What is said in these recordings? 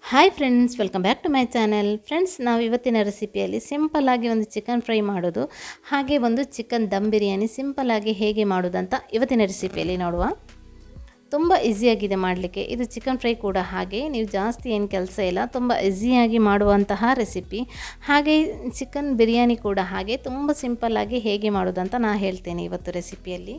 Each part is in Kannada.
hi friends welcome back to my channel friends ನಾವು ಇವತ್ತಿನ ರೆಸಿಪಿಯಲ್ಲಿ ಸಿಂಪಲ್ಲಾಗಿ ಒಂದು ಚಿಕನ್ ಫ್ರೈ ಮಾಡೋದು ಹಾಗೆ ಒಂದು ಚಿಕನ್ ದಮ್ ಬಿರಿಯಾನಿ ಸಿಂಪಲ್ಲಾಗಿ ಹೇಗೆ ಮಾಡೋದಂತ ಇವತ್ತಿನ ರೆಸಿಪಿಯಲ್ಲಿ ನೋಡುವ ತುಂಬ ಈಸಿಯಾಗಿದೆ ಮಾಡಲಿಕ್ಕೆ ಇದು ಚಿಕನ್ ಫ್ರೈ ಕೂಡ ಹಾಗೆ ನೀವು ಜಾಸ್ತಿ ಏನು ಕೆಲಸ ಇಲ್ಲ ತುಂಬ ಈಸಿಯಾಗಿ ಮಾಡುವಂತಹ ರೆಸಿಪಿ ಹಾಗೆ ಚಿಕನ್ ಬಿರಿಯಾನಿ ಕೂಡ ಹಾಗೆ ತುಂಬ ಸಿಂಪಲ್ಲಾಗಿ ಹೇಗೆ ಮಾಡೋದಂತ ನಾನು ಹೇಳ್ತೇನೆ ಇವತ್ತು ರೆಸಿಪಿಯಲ್ಲಿ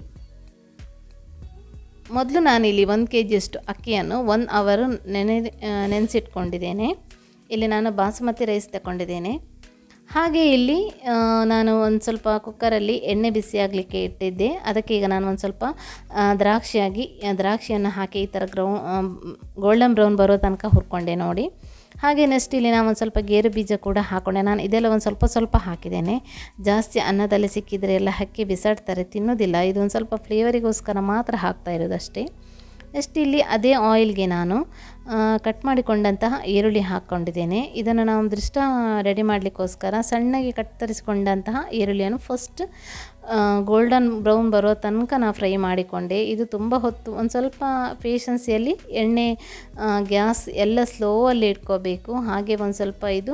ಮೊದಲು ನಾನಿಲ್ಲಿ ಒಂದು ಕೆ ಜಿಯಷ್ಟು ಅಕ್ಕಿಯನ್ನು ಒನ್ ಅವರು ನೆನೆ ನೆನೆಸಿಟ್ಕೊಂಡಿದ್ದೇನೆ ಇಲ್ಲಿ ನಾನು ಬಾಸುಮತಿ ರೈಸ್ ತಗೊಂಡಿದ್ದೇನೆ ಹಾಗೆ ಇಲ್ಲಿ ಆ, ನಾನು ಒಂದು ಸ್ವಲ್ಪ ಕುಕ್ಕರಲ್ಲಿ ಎಣ್ಣೆ ಬಿಸಿ ಆಗಲಿಕ್ಕೆ ಇಟ್ಟಿದ್ದೆ ಅದಕ್ಕೆ ಈಗ ನಾನು ಒಂದು ಸ್ವಲ್ಪ ಆ, ದ್ರಾಕ್ಷಿಯಾಗಿ ಆ, ದ್ರಾಕ್ಷಿಯನ್ನು ಹಾಕಿ ಈ ಥರ ಗ್ರೌ ಗೋಲ್ಡನ್ ಬ್ರೌನ್ ಬರೋ ತನಕ ಹುರ್ಕೊಂಡೆ ನೋಡಿ ಹಾಗೆ ನೆಕ್ಸ್ಟ್ ಇಲ್ಲಿ ನಾನು ಒಂದು ಸ್ವಲ್ಪ ಗೇರು ಬೀಜ ಕೂಡ ಹಾಕ್ಕೊಂಡೆ ನಾನು ಇದೆಲ್ಲ ಒಂದು ಸ್ವಲ್ಪ ಸ್ವಲ್ಪ ಹಾಕಿದ್ದೇನೆ ಜಾಸ್ತಿ ಅನ್ನದಲ್ಲಿ ಸಿಕ್ಕಿದರೆ ಎಲ್ಲ ಹಕ್ಕಿ ಬಿಸಾಡ್ತಾರೆ ತಿನ್ನೋದಿಲ್ಲ ಇದೊಂದು ಸ್ವಲ್ಪ ಫ್ಲೇವರಿಗೋಸ್ಕರ ಮಾತ್ರ ಹಾಕ್ತಾ ಇರೋದಷ್ಟೇ ನೆಕ್ಸ್ಟ್ ಇಲ್ಲಿ ಅದೇ ಆಯಿಲ್ಗೆ ನಾನು ಆ, ಕಟ್ ಮಾಡಿಕೊಂಡಂತಹ ಈರುಳ್ಳಿ ಹಾಕ್ಕೊಂಡಿದ್ದೇನೆ ಇದನ್ನು ನಾವು ದೃಷ್ಟ ರೆಡಿ ಮಾಡಲಿಕ್ಕೋಸ್ಕರ ಸಣ್ಣಗೆ ಕತ್ತರಿಸಿಕೊಂಡಂತಹ ಈರುಳ್ಳಿಯನ್ನು ಫಸ್ಟ್ ಗೋಲ್ಡನ್ ಬ್ರೌನ್ ಬರೋ ತನಕ ನಾನು ಫ್ರೈ ಮಾಡಿಕೊಂಡೆ ಇದು ತುಂಬ ಹೊತ್ತು ಒಂದು ಸ್ವಲ್ಪ ಪೇಷನ್ಸಿಯಲ್ಲಿ ಎಣ್ಣೆ ಗ್ಯಾಸ್ ಎಲ್ಲ ಸ್ಲೋ ಅಲ್ಲಿ ಇಟ್ಕೋಬೇಕು ಹಾಗೆ ಒಂದು ಸ್ವಲ್ಪ ಇದು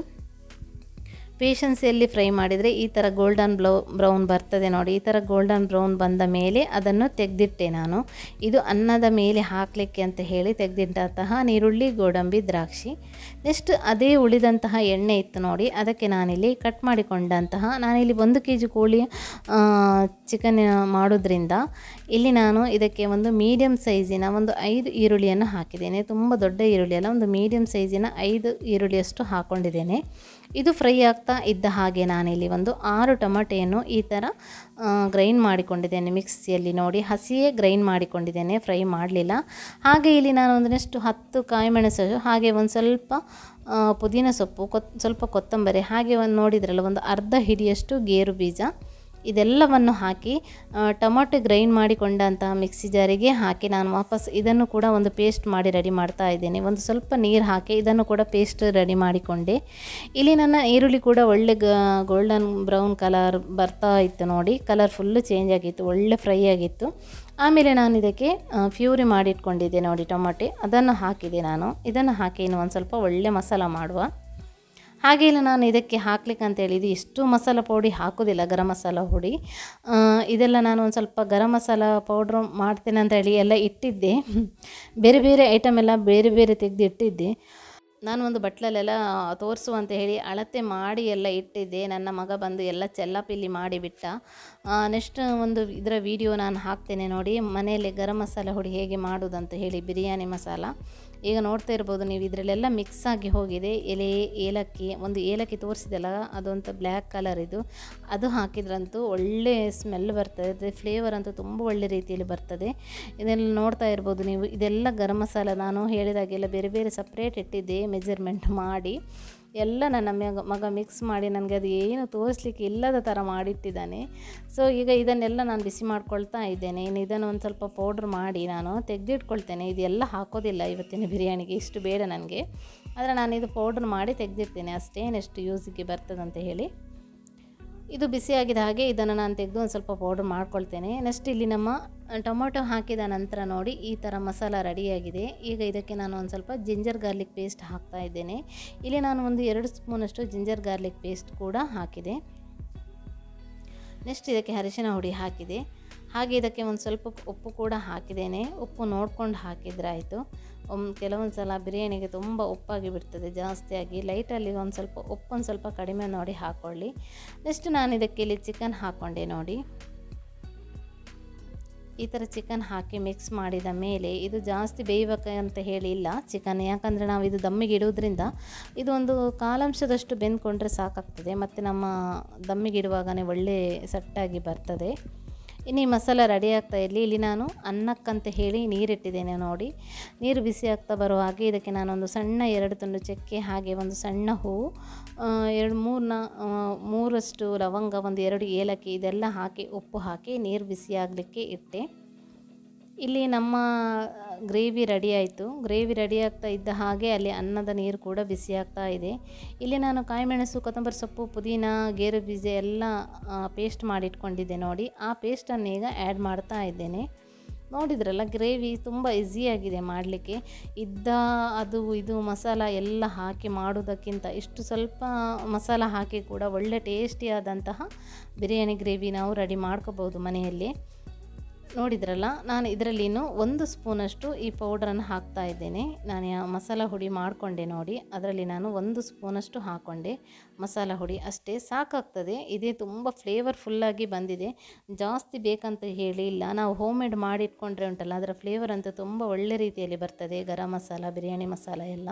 ಪೇಷನ್ಸಿಯಲ್ಲಿ ಫ್ರೈ ಮಾಡಿದರೆ ಈ ಥರ ಗೋಲ್ಡನ್ ಬ್ಲೌ ಬ್ರೌನ್ ಬರ್ತದೆ ನೋಡಿ ಈ ಥರ ಗೋಲ್ಡನ್ ಬ್ರೌನ್ ಬಂದ ಮೇಲೆ ಅದನ್ನು ತೆಗೆದಿಟ್ಟೆ ನಾನು ಇದು ಅನ್ನದ ಮೇಲೆ ಹಾಕಲಿಕ್ಕೆ ಅಂತ ಹೇಳಿ ತೆಗೆದಿಟ್ಟಂತಹ ನೀರುಳ್ಳಿ ಗೋಡಂಬಿ ದ್ರಾಕ್ಷಿ ನೆಕ್ಸ್ಟ್ ಅದೇ ಉಳಿದಂತಹ ಎಣ್ಣೆ ಇತ್ತು ನೋಡಿ ಅದಕ್ಕೆ ನಾನಿಲ್ಲಿ ಕಟ್ ಮಾಡಿಕೊಂಡಂತಹ ನಾನಿಲ್ಲಿ ಒಂದು ಕೆ ಜಿ ಕೋಳಿ ಚಿಕನ್ ಮಾಡೋದ್ರಿಂದ ಇಲ್ಲಿ ನಾನು ಇದಕ್ಕೆ ಒಂದು ಮೀಡಿಯಮ್ ಸೈಜಿನ ಒಂದು ಐದು ಈರುಳ್ಳಿಯನ್ನು ಹಾಕಿದ್ದೇನೆ ತುಂಬ ದೊಡ್ಡ ಈರುಳ್ಳಿ ಅಲ್ಲ ಒಂದು ಮೀಡಿಯಮ್ ಸೈಜಿನ ಐದು ಈರುಳ್ಳಿಯಷ್ಟು ಹಾಕ್ಕೊಂಡಿದ್ದೇನೆ ಇದು ಫ್ರೈ ಆಗ್ತಾ ಇದ್ದ ಹಾಗೆ ನಾನಿಲ್ಲಿ ಒಂದು ಆರು ಟೊಮಟೆಯನ್ನು ಈ ಥರ ಗ್ರೈಂಡ್ ಮಾಡಿಕೊಂಡಿದ್ದೇನೆ ಮಿಕ್ಸಿಯಲ್ಲಿ ನೋಡಿ ಹಸಿಯೇ ಗ್ರೈಂಡ್ ಮಾಡಿಕೊಂಡಿದ್ದೇನೆ ಫ್ರೈ ಮಾಡಲಿಲ್ಲ ಹಾಗೆ ಇಲ್ಲಿ ನಾನು ಒಂದಷ್ಟು ಹತ್ತು ಕಾಯಿಮೆಣಸು ಹಾಗೆ ಒಂದು ಸ್ವಲ್ಪ ಆ, ಪುದೀನ ಸೊಪ್ಪು ಕೊತ್ ಸ್ವಲ್ಪ ಕೊತ್ತಂಬರಿ ಹಾಗೆ ಒಂದು ನೋಡಿದ್ರಲ್ಲ ಒಂದು ಅರ್ಧ ಹಿಡಿಯಷ್ಟು ಗೇರು ಬೀಜ ಇದೆಲ್ಲವನ್ನು ಹಾಕಿ ಆ, ಟೊಮೊಟೊ ಗ್ರೈಂಡ್ ಮಾಡಿಕೊಂಡಂತಹ ಮಿಕ್ಸಿ ಜಾರಿಗೆ ಹಾಕಿ ನಾನು ವಾಪಸ್ ಇದನ್ನು ಕೂಡ ಒಂದು ಪೇಸ್ಟ್ ಮಾಡಿ ರೆಡಿ ಮಾಡ್ತಾ ಇದ್ದೇನೆ ಒಂದು ಸ್ವಲ್ಪ ನೀರು ಹಾಕಿ ಇದನ್ನು ಕೂಡ ಪೇಸ್ಟ್ ರೆಡಿ ಮಾಡಿಕೊಂಡೆ ಇಲ್ಲಿ ನನ್ನ ಈರುಳ್ಳಿ ಕೂಡ ಒಳ್ಳೆ ಗ ಗೋಲ್ಡನ್ ಬ್ರೌನ್ ಕಲರ್ ಬರ್ತಾ ಇತ್ತು ನೋಡಿ ಕಲರ್ ಫುಲ್ಲು ಚೇಂಜ್ ಆಗಿತ್ತು ಒಳ್ಳೆ ಫ್ರೈ ಆಗಿತ್ತು ಆಮೇಲೆ ನಾನು ಇದಕ್ಕೆ ಫ್ಯೂರಿ ಮಾಡಿಟ್ಕೊಂಡಿದ್ದೆ ನೋಡಿ ಟೊಮೊಟೆ ಅದನ್ನು ಹಾಕಿದೆ ನಾನು ಇದನ್ನು ಹಾಕಿ ಇನ್ನು ಒಂದು ಸ್ವಲ್ಪ ಒಳ್ಳೆ ಮಸಾಲ ಮಾಡುವ ಹಾಗೆ ಇಲ್ಲ ನಾನು ಇದಕ್ಕೆ ಹಾಕ್ಲಿಕ್ಕೆ ಅಂತ ಹೇಳಿದ್ದು ಎಷ್ಟು ಮಸಾಲ ಪೌಡಿ ಹಾಕೋದಿಲ್ಲ ಗರಂ ಮಸಾಲ ಪುಡಿ ಆ, ಇದೆಲ್ಲ ನಾನು ಒಂದು ಸ್ವಲ್ಪ ಗರಂ ಮಸಾಲ ಪೌಡ್ರ್ ಮಾಡ್ತೇನೆ ಅಂತ ಹೇಳಿ ಎಲ್ಲ ಇಟ್ಟಿದ್ದೆ ಬೇರೆ ಬೇರೆ ಐಟಮ್ ಎಲ್ಲ ಬೇರೆ ಬೇರೆ ತೆಗೆದು ಇಟ್ಟಿದ್ದೆ ನಾನು ಒಂದು ಬಟ್ಲಲ್ಲೆಲ್ಲ ತೋರಿಸು ಅಂತ ಹೇಳಿ ಅಳತೆ ಮಾಡಿ ಎಲ್ಲ ಇಟ್ಟಿದ್ದೆ ನನ್ನ ಮಗ ಬಂದು ಎಲ್ಲ ಚೆಲ್ಲಾಪಿಲ್ಲಿ ಮಾಡಿಬಿಟ್ಟ ನೆಕ್ಸ್ಟ್ ಒಂದು ಇದರ ವಿಡಿಯೋ ನಾನು ಹಾಕ್ತೇನೆ ನೋಡಿ ಮನೆಯಲ್ಲೇ ಗರಂ ಮಸಾಲ ಹುಡಿ ಹೇಗೆ ಮಾಡೋದಂತ ಹೇಳಿ ಬಿರಿಯಾನಿ ಮಸಾಲ ಈಗ ನೋಡ್ತಾ ಇರ್ಬೋದು ನೀವು ಇದರಲ್ಲೆಲ್ಲ ಮಿಕ್ಸ್ ಆಗಿ ಹೋಗಿದೆ ಎಲೆ ಏಲಕ್ಕಿ ಒಂದು ಏಲಕ್ಕಿ ತೋರಿಸಿದೆಲ್ಲ ಅದೊಂದು ಬ್ಲ್ಯಾಕ್ ಕಲರ್ ಇದು ಅದು ಹಾಕಿದ್ರಂತೂ ಒಳ್ಳೆ ಸ್ಮೆಲ್ ಬರ್ತದೆ ಫ್ಲೇವರ್ ಅಂತೂ ತುಂಬ ಒಳ್ಳೆ ರೀತಿಯಲ್ಲಿ ಬರ್ತದೆ ಇದೆಲ್ಲ ನೋಡ್ತಾ ಇರ್ಬೋದು ನೀವು ಇದೆಲ್ಲ ಗರಂ ಮಸಾಲ ನಾನು ಹೇಳಿದಾಗೆಲ್ಲ ಬೇರೆ ಬೇರೆ ಸಪ್ರೇಟ್ ಇಟ್ಟಿದ್ದೆ ಮೆಜರ್ಮೆಂಟ್ ಮಾಡಿ ಎಲ್ಲ ನನ್ನ ಮಗ ಮಗ ಮಿಕ್ಸ್ ಮಾಡಿ ನನಗೆ ಅದು ಏನು ತೋರಿಸ್ಲಿಕ್ಕೆ ಇಲ್ಲದ ಥರ ಮಾಡಿಟ್ಟಿದ್ದಾನೆ ಸೊ ಈಗ ಇದನ್ನೆಲ್ಲ ನಾನು ಬಿಸಿ ಮಾಡ್ಕೊಳ್ತಾ ಇದ್ದೇನೆ ಇನ್ನು ಇದನ್ನು ಒಂದು ಸ್ವಲ್ಪ ಪೌಡ್ರ್ ಮಾಡಿ ನಾನು ತೆಗೆದಿಟ್ಕೊಳ್ತೇನೆ ಇದೆಲ್ಲ ಹಾಕೋದಿಲ್ಲ ಇವತ್ತಿನ ಬಿರಿಯಾನಿಗೆ ಇಷ್ಟು ಬೇಡ ನನಗೆ ಆದರೆ ನಾನು ಇದು ಪೌಡ್ರ್ ಮಾಡಿ ತೆಗೆದಿರ್ತೇನೆ ಅಷ್ಟೇನೆಷ್ಟು ಯೂಸಿಗೆ ಬರ್ತದಂತ ಹೇಳಿ ಇದು ಬಿಸಿಯಾಗಿದ ಹಾಗೆ ಇದನ್ನು ನಾನು ತೆಗೆದು ಒಂದು ಸ್ವಲ್ಪ ಪೌಡ್ರ್ ಮಾಡ್ಕೊಳ್ತೇನೆ ನೆಕ್ಸ್ಟ್ ಇಲ್ಲಿ ನಮ್ಮ ಟೊಮೊಟೊ ಹಾಕಿದ ನಂತರ ನೋಡಿ ಈ ಥರ ಮಸಾಲ ರೆಡಿಯಾಗಿದೆ ಈಗ ಇದಕ್ಕೆ ನಾನು ಒಂದು ಸ್ವಲ್ಪ ಜಿಂಜರ್ ಗಾರ್ಲಿಕ್ ಪೇಸ್ಟ್ ಹಾಕ್ತಾ ಇದ್ದೇನೆ ಇಲ್ಲಿ ನಾನು ಒಂದು ಎರಡು ಸ್ಪೂನಷ್ಟು ಜಿಂಜರ್ ಗಾರ್ಲಿಕ್ ಪೇಸ್ಟ್ ಕೂಡ ಹಾಕಿದೆ ನೆಕ್ಸ್ಟ್ ಇದಕ್ಕೆ ಅರಿಶಿನ ಹುಡಿ ಹಾಕಿದೆ ಹಾಗೆ ಇದಕ್ಕೆ ಒಂದು ಸ್ವಲ್ಪ ಉಪ್ಪು ಕೂಡ ಹಾಕಿದ್ದೇನೆ ಉಪ್ಪು ನೋಡ್ಕೊಂಡು ಹಾಕಿದ್ರೆ ಆಯಿತು ಒಮ್ ಕೆಲವೊಂದು ಸಲ ಬಿರಿಯಾನಿಗೆ ತುಂಬ ಉಪ್ಪಾಗಿ ಬಿಡ್ತದೆ ಜಾಸ್ತಿಯಾಗಿ ಲೈಟಲ್ಲಿ ಒಂದು ಸ್ವಲ್ಪ ಉಪ್ಪು ಒಂದು ಸ್ವಲ್ಪ ಕಡಿಮೆ ನೋಡಿ ಹಾಕ್ಕೊಳ್ಳಿ ನೆಕ್ಸ್ಟ್ ನಾನು ಇದಕ್ಕೆ ಇಲ್ಲಿ ಚಿಕನ್ ಹಾಕ್ಕೊಂಡೆ ನೋಡಿ ಈ ಥರ ಚಿಕನ್ ಹಾಕಿ ಮಿಕ್ಸ್ ಮಾಡಿದ ಮೇಲೆ ಇದು ಜಾಸ್ತಿ ಬೇಯಬೇಕಂತ ಹೇಳಿ ಇಲ್ಲ ಚಿಕನ್ ಯಾಕಂದರೆ ನಾವು ಇದು ದಮ್ಮಿಗೆ ಇಡುವುದರಿಂದ ಇದು ಒಂದು ಕಾಲಾಂಶದಷ್ಟು ಬೆಂದ್ಕೊಂಡ್ರೆ ಸಾಕಾಗ್ತದೆ ಮತ್ತು ನಮ್ಮ ದಮ್ಮಿಗೆ ಇಡುವಾಗನೇ ಒಳ್ಳೆ ಸಟ್ಟಾಗಿ ಬರ್ತದೆ ಇನ್ನು ಈ ಮಸಾಲ ರೆಡಿ ಆಗ್ತಾ ಇರಲಿ ಇಲ್ಲಿ ನಾನು ಅನ್ನಕ್ಕಂತ ಹೇಳಿ ನೀರಿಟ್ಟಿದ್ದೇನೆ ನೋಡಿ ನೀರು ಬಿಸಿ ಆಗ್ತಾ ಬರೋ ಹಾಗೆ ಇದಕ್ಕೆ ನಾನೊಂದು ಸಣ್ಣ ಎರಡು ತುಂಡು ಚಕ್ಕೆ ಹಾಗೆ ಒಂದು ಸಣ್ಣ ಹೂವು ಆ, ಎರಡು ಮೂರನ್ನ ಮೂರಷ್ಟು ಲವಂಗ ಒಂದು ಎರಡು ಏಲಕ್ಕಿ ಇದೆಲ್ಲ ಹಾಕಿ ಉಪ್ಪು ಹಾಕಿ ನೀರು ಬಿಸಿ ಆಗಲಿಕ್ಕೆ ಇಟ್ಟೆ ಇಲ್ಲಿ ನಮ್ಮ ಗ್ರೇವಿ ರೆಡಿ ಆಯಿತು ಗ್ರೇವಿ ರೆಡಿ ಆಗ್ತಾ ಇದ್ದ ಹಾಗೆ ಅಲ್ಲಿ ಅನ್ನದ ನೀರು ಕೂಡ ಬಿಸಿ ಆಗ್ತಾ ಇದೆ ಇಲ್ಲಿ ನಾನು ಕಾಯಿಮೆಣಸು ಕೊತ್ತಂಬರಿ ಸೊಪ್ಪು ಪುದೀನ ಗೇರು ಬೀಜ ಎಲ್ಲ ಪೇಸ್ಟ್ ಮಾಡಿಟ್ಕೊಂಡಿದ್ದೆ ನೋಡಿ ಆ ಪೇಸ್ಟನ್ನು ಈಗ ಆ್ಯಡ್ ಮಾಡ್ತಾ ಇದ್ದೇನೆ ನೋಡಿದ್ರಲ್ಲ ಗ್ರೇವಿ ತುಂಬ ಈಸಿಯಾಗಿದೆ ಮಾಡಲಿಕ್ಕೆ ಇದ್ದ ಅದು ಇದು ಮಸಾಲ ಎಲ್ಲ ಹಾಕಿ ಮಾಡೋದಕ್ಕಿಂತ ಇಷ್ಟು ಸ್ವಲ್ಪ ಮಸಾಲ ಹಾಕಿ ಕೂಡ ಒಳ್ಳೆ ಟೇಸ್ಟಿಯಾದಂತಹ ಬಿರಿಯಾನಿ ಗ್ರೇವಿ ನಾವು ರೆಡಿ ಮಾಡ್ಕೋಬೋದು ಮನೆಯಲ್ಲಿ ನೋಡಿದ್ರಲ್ಲ ನಾನು ಇದರಲ್ಲಿನೂ ಒಂದು ಸ್ಪೂನಷ್ಟು ಈ ಪೌಡ್ರನ್ನು ಹಾಕ್ತಾ ಇದ್ದೇನೆ ನಾನು ಯಾ- ಮಸಾಲ ಹುಡಿ ಮಾಡಿಕೊಂಡೆ ನೋಡಿ ಅದರಲ್ಲಿ ನಾನು ಒಂದು ಸ್ಪೂನಷ್ಟು ಹಾಕ್ಕೊಂಡೆ ಮಸಾಲ ಹುಡಿ ಅಷ್ಟೇ ಸಾಕಾಗ್ತದೆ ಇದೇ ತುಂಬ ಫ್ಲೇವರ್ಫುಲ್ಲಾಗಿ ಬಂದಿದೆ ಜಾಸ್ತಿ ಬೇಕಂತ ಹೇಳಿ ಇಲ್ಲ ನಾವು ಹೋಮ್ ಮೇಡ್ ಮಾಡಿಟ್ಕೊಂಡ್ರೆ ಉಂಟಲ್ಲ ಅದರ ಫ್ಲೇವರ್ ಅಂತೂ ತುಂಬ ಒಳ್ಳೆ ರೀತಿಯಲ್ಲಿ ಬರ್ತದೆ ಗರಂ ಮಸಾಲ ಬಿರಿಯಾನಿ ಮಸಾಲ ಎಲ್ಲ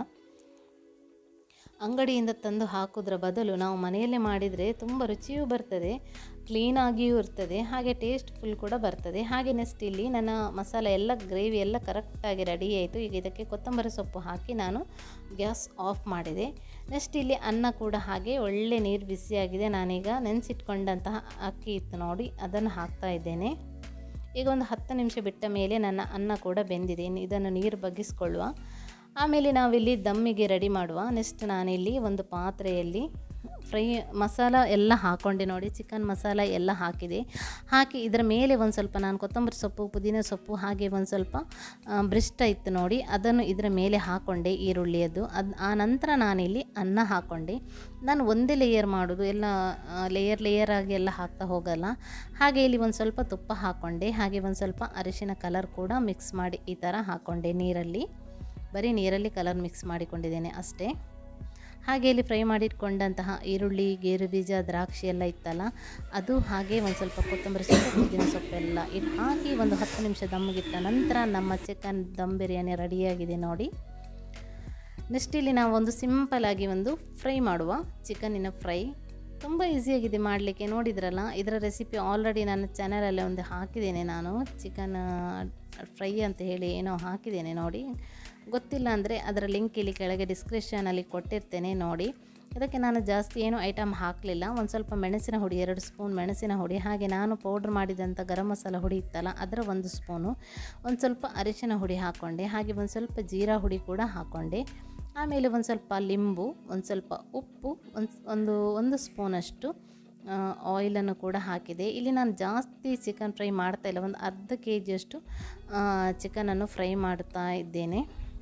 ಅಂಗಡಿಯಿಂದ ತಂದು ಹಾಕೋದ್ರ ಬದಲು ನಾವು ಮನೆಯಲ್ಲೇ ಮಾಡಿದರೆ ತುಂಬ ರುಚಿಯೂ ಬರ್ತದೆ ಕ್ಲೀನಾಗಿಯೂ ಇರ್ತದೆ ಹಾಗೆ ಟೇಸ್ಟ್ಫುಲ್ ಕೂಡ ಬರ್ತದೆ ಹಾಗೆ ನೆಕ್ಸ್ಟ್ ಇಲ್ಲಿ ನನ್ನ ಮಸಾಲೆ ಎಲ್ಲ ಗ್ರೇವಿ ಎಲ್ಲ ಕರೆಕ್ಟಾಗಿ ರೆಡಿ ಆಯಿತು ಈಗ ಇದಕ್ಕೆ ಕೊತ್ತಂಬರಿ ಸೊಪ್ಪು ಹಾಕಿ ನಾನು ಗ್ಯಾಸ್ ಆಫ್ ಮಾಡಿದೆ ನೆಕ್ಸ್ಟ್ ಇಲ್ಲಿ ಅನ್ನ ಕೂಡ ಹಾಗೆ ಒಳ್ಳೆ ನೀರು ಬಿಸಿಯಾಗಿದೆ ನಾನೀಗ ನೆನೆಸಿಟ್ಕೊಂಡಂತಹ ಅಕ್ಕಿ ಇತ್ತು ನೋಡಿ ಅದನ್ನು ಹಾಕ್ತಾ ಇದ್ದೇನೆ ಈಗ ಒಂದು ಹತ್ತು ನಿಮಿಷ ಬಿಟ್ಟ ಮೇಲೆ ನನ್ನ ಅನ್ನ ಕೂಡ ಬೆಂದಿದೆ ಇನ್ನು ಇದನ್ನು ನೀರು ಬಗ್ಗಿಸ್ಕೊಳ್ಳುವ ಆಮೇಲೆ ನಾವಿಲ್ಲಿ ದಮ್ಮಿಗೆ ರೆಡಿ ಮಾಡುವ ನೆಕ್ಸ್ಟ್ ನಾನಿಲ್ಲಿ ಒಂದು ಪಾತ್ರೆಯಲ್ಲಿ ಫ್ರೈ ಮಸಾಲ ಎಲ್ಲ ಹಾಕ್ಕೊಂಡೆ ನೋಡಿ ಚಿಕನ್ ಮಸಾಲ ಎಲ್ಲ ಹಾಕಿದೆ ಹಾಕಿ ಇದರ ಮೇಲೆ ಒಂದು ಸ್ವಲ್ಪ ನಾನು ಕೊತ್ತಂಬರಿ ಸೊಪ್ಪು ಪುದೀನ ಸೊಪ್ಪು ಹಾಗೆ ಒಂದು ಸ್ವಲ್ಪ ಬ್ರಿಷ್ಟ ಇತ್ತು ನೋಡಿ ಅದನ್ನು ಇದರ ಮೇಲೆ ಹಾಕ್ಕೊಂಡೆ ಈರುಳ್ಳಿಯದ್ದು ಅದು ಆ ನಂತರ ನಾನಿಲ್ಲಿ ಅನ್ನ ಹಾಕ್ಕೊಂಡೆ ನಾನು ಒಂದೇ ಲೇಯರ್ ಮಾಡೋದು ಎಲ್ಲ ಲೇಯರ್ ಲೇಯರ್ ಆಗಿ ಎಲ್ಲ ಹಾಕ್ತಾ ಹೋಗಲ್ಲ ಹಾಗೆ ಇಲ್ಲಿ ಒಂದು ಸ್ವಲ್ಪ ತುಪ್ಪ ಹಾಕ್ಕೊಂಡೆ ಹಾಗೆ ಒಂದು ಸ್ವಲ್ಪ ಅರಿಶಿನ ಕಲರ್ ಕೂಡ ಮಿಕ್ಸ್ ಮಾಡಿ ಈ ಥರ ಹಾಕ್ಕೊಂಡೆ ನೀರಲ್ಲಿ ಬರೀ ನೀರಲ್ಲಿ ಕಲರ್ ಮಿಕ್ಸ್ ಮಾಡಿಕೊಂಡಿದ್ದೇನೆ ಅಷ್ಟೇ ಹಾಗೆ ಇಲ್ಲಿ ಫ್ರೈ ಮಾಡಿಟ್ಕೊಂಡಂತಹ ಈರುಳ್ಳಿ ಗೇರು ಬೀಜ ದ್ರಾಕ್ಷಿ ಎಲ್ಲ ಇತ್ತಲ್ಲ ಅದು ಹಾಗೆ ಒಂದು ಸ್ವಲ್ಪ ಕೊತ್ತಂಬರಿ ಸೊಪ್ಪು ಪುದೀನ ಸೊಪ್ಪೆಲ್ಲ ಇಟ್ಟು ಹಾಕಿ ಒಂದು ಹತ್ತು ನಿಮಿಷ ದಮ್ಗಿಟ್ಟ ನಂತರ ನಮ್ಮ ಚಿಕನ್ ದಮ್ ಬಿರಿಯಾನಿ ರೆಡಿಯಾಗಿದೆ ನೋಡಿ ನೆಕ್ಸ್ಟ್ ಇಲ್ಲಿ ನಾವು ಒಂದು ಸಿಂಪಲಾಗಿ ಒಂದು ಫ್ರೈ ಮಾಡುವ ಚಿಕನ್ನಿನ ಫ್ರೈ ತುಂಬ ಈಸಿಯಾಗಿದೆ ಮಾಡಲಿಕ್ಕೆ ನೋಡಿದ್ರಲ್ಲ ಇದರ ರೆಸಿಪಿ ಆಲ್ರೆಡಿ ನನ್ನ ಚಾನಲಲ್ಲಿ ಒಂದು ಹಾಕಿದ್ದೇನೆ ನಾನು ಚಿಕನ್ ಫ್ರೈ ಅಂತ ಹೇಳಿ ಏನೋ ಹಾಕಿದ್ದೇನೆ ನೋಡಿ ಗೊತ್ತಿಲ್ಲ ಅಂದರೆ ಅದರ ಲಿಂಕ್ ಇಲ್ಲಿ ಕೆಳಗೆ ಡಿಸ್ಕ್ರಿಪ್ಷನಲ್ಲಿ ಕೊಟ್ಟಿರ್ತೇನೆ ನೋಡಿ ಇದಕ್ಕೆ ನಾನು ಜಾಸ್ತಿ ಏನು ಐಟಮ್ ಹಾಕಲಿಲ್ಲ ಒಂದು ಸ್ವಲ್ಪ ಮೆಣಸಿನ ಹುಡಿ ಎರಡು ಸ್ಪೂನ್ ಮೆಣಸಿನ ಹುಡಿ ಹಾಗೆ ನಾನು ಪೌಡ್ರ್ ಮಾಡಿದಂಥ ಗರಂ ಮಸಾಲ ಹುಡಿ ಇತ್ತಲ್ಲ ಅದರ ಒಂದು ಸ್ಪೂನು ಒಂದು ಸ್ವಲ್ಪ ಅರಿಶಿನ ಹುಡಿ ಹಾಕ್ಕೊಂಡೆ ಹಾಗೆ ಒಂದು ಸ್ವಲ್ಪ ಜೀರಾ ಹುಡಿ ಕೂಡ ಹಾಕ್ಕೊಂಡೆ ಆಮೇಲೆ ಒಂದು ಸ್ವಲ್ಪ ಲಿಂಬು ಒಂದು ಸ್ವಲ್ಪ ಉಪ್ಪು ಒಂದು ಒಂದು ಒಂದು ಸ್ಪೂನಷ್ಟು ಆಯಿಲನ್ನು ಕೂಡ ಹಾಕಿದೆ ಇಲ್ಲಿ ನಾನು ಜಾಸ್ತಿ ಚಿಕನ್ ಫ್ರೈ ಮಾಡ್ತಾ ಇಲ್ಲ ಒಂದು ಅರ್ಧ ಕೆ ಜಿಯಷ್ಟು ಚಿಕನನ್ನು ಫ್ರೈ ಮಾಡ್ತಾ ಇದ್ದೇನೆ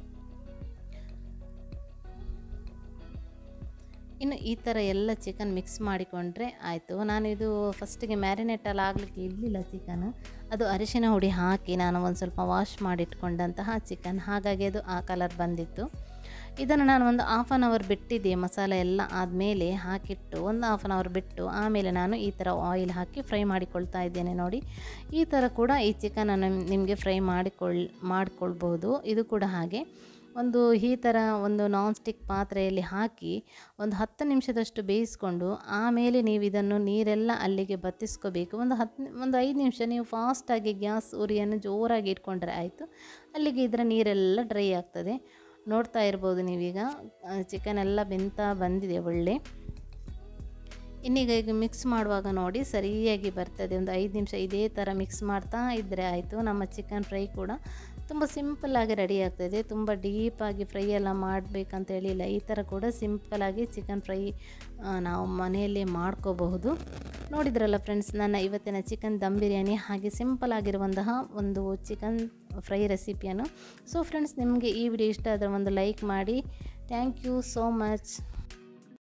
ಇನ್ನು ಈ ಥರ ಎಲ್ಲ ಚಿಕನ್ ಮಿಕ್ಸ್ ಮಾಡಿಕೊಂಡ್ರೆ ಆಯಿತು ನಾನು ಇದು ಫಸ್ಟಿಗೆ ಮ್ಯಾರಿನೇಟಲ್ಲಿ ಆಗಲಿಕ್ಕೆ ಇರಲಿಲ್ಲ ಚಿಕನ್ ಅದು ಅರಿಶಿನ ಹುಡಿ ಹಾಕಿ ನಾನು ಒಂದು ಸ್ವಲ್ಪ ವಾಶ್ ಮಾಡಿಟ್ಕೊಂಡಂತಹ ಚಿಕನ್ ಹಾಗಾಗಿ ಅದು ಆ ಕಲರ್ ಬಂದಿತ್ತು ಇದನ್ನು ನಾನು ಒಂದು ಹಾಫ್ ಆನ್ ಅವರ್ ಬಿಟ್ಟಿದ್ದೆ ಮಸಾಲೆ ಎಲ್ಲ ಆದಮೇಲೆ ಹಾಕಿಟ್ಟು ಒಂದು ಹಾಫ್ ಆನ್ ಅವರ್ ಬಿಟ್ಟು ಆಮೇಲೆ ನಾನು ಈ ಥರ ಆಯಿಲ್ ಹಾಕಿ ಫ್ರೈ ಮಾಡಿಕೊಳ್ತಾ ಇದ್ದೇನೆ ನೋಡಿ ಈ ಥರ ಕೂಡ ಈ ಚಿಕನನ್ನು ನಿಮಗೆ ಫ್ರೈ ಮಾಡಿಕೊಳ್ಳ ಮಾಡಿಕೊಳ್ಬೋದು ಇದು ಕೂಡ ಹಾಗೆ ಒಂದು ಈ ಥರ ಒಂದು ನಾನ್ ಸ್ಟಿಕ್ ಪಾತ್ರೆಯಲ್ಲಿ ಹಾಕಿ ಒಂದು ಹತ್ತು ನಿಮಿಷದಷ್ಟು ಬೇಯಿಸ್ಕೊಂಡು ಆಮೇಲೆ ನೀವು ಇದನ್ನು ನೀರೆಲ್ಲ ಅಲ್ಲಿಗೆ ಬತ್ತಿಸ್ಕೋಬೇಕು ಒಂದು ಹತ್ತು ಒಂದು ಐದು ನಿಮಿಷ ನೀವು ಫಾಸ್ಟಾಗಿ ಗ್ಯಾಸ್ ಉರಿಯನ್ನು ಜೋರಾಗಿ ಇಟ್ಕೊಂಡ್ರೆ ಆಯಿತು ಅಲ್ಲಿಗೆ ಇದರ ನೀರೆಲ್ಲ ಡ್ರೈ ಆಗ್ತದೆ ನೋಡ್ತಾ ಇರ್ಬೋದು ನೀವೀಗ ಚಿಕನ್ ಎಲ್ಲ ಬೆಂತ ಬಂದಿದೆ ಒಳ್ಳೆ ಇನ್ನೀಗ ಈಗ ಮಿಕ್ಸ್ ಮಾಡುವಾಗ ನೋಡಿ ಸರಿಯಾಗಿ ಬರ್ತದೆ ಒಂದು ಐದು ನಿಮಿಷ ಇದೇ ಥರ ಮಿಕ್ಸ್ ಮಾಡ್ತಾ ಇದ್ದರೆ ಆಯಿತು ನಮ್ಮ ಚಿಕನ್ ಫ್ರೈ ಕೂಡ ತುಂಬ ಸಿಂಪಲ್ಲಾಗಿ ರೆಡಿ ಆಗ್ತದೆ ತುಂಬ ಡೀಪಾಗಿ ಫ್ರೈ ಎಲ್ಲ ಮಾಡಬೇಕಂತ ಹೇಳಿಲ್ಲ ಈ ಥರ ಕೂಡ ಸಿಂಪಲಾಗಿ ಚಿಕನ್ ಫ್ರೈ ನಾವು ಮನೆಯಲ್ಲೇ ಮಾಡ್ಕೋಬಹುದು ನೋಡಿದ್ರಲ್ಲ ಫ್ರೆಂಡ್ಸ್ ನನ್ನ ಇವತ್ತಿನ ಚಿಕನ್ ದಮ್ ಬಿರಿಯಾನಿ ಹಾಗೆ ಸಿಂಪಲ್ ಆಗಿರುವಂತಹ ಒಂದು ಚಿಕನ್ ಫ್ರೈ ರೆಸಿಪಿಯನ್ನು ಸೊ ಫ್ರೆಂಡ್ಸ್ ನಿಮಗೆ ಈ ವಿಡಿಯೋ ಇಷ್ಟ ಆದರೆ ಒಂದು ಲೈಕ್ ಮಾಡಿ ಥ್ಯಾಂಕ್ ಯು ಸೋ ಮಚ್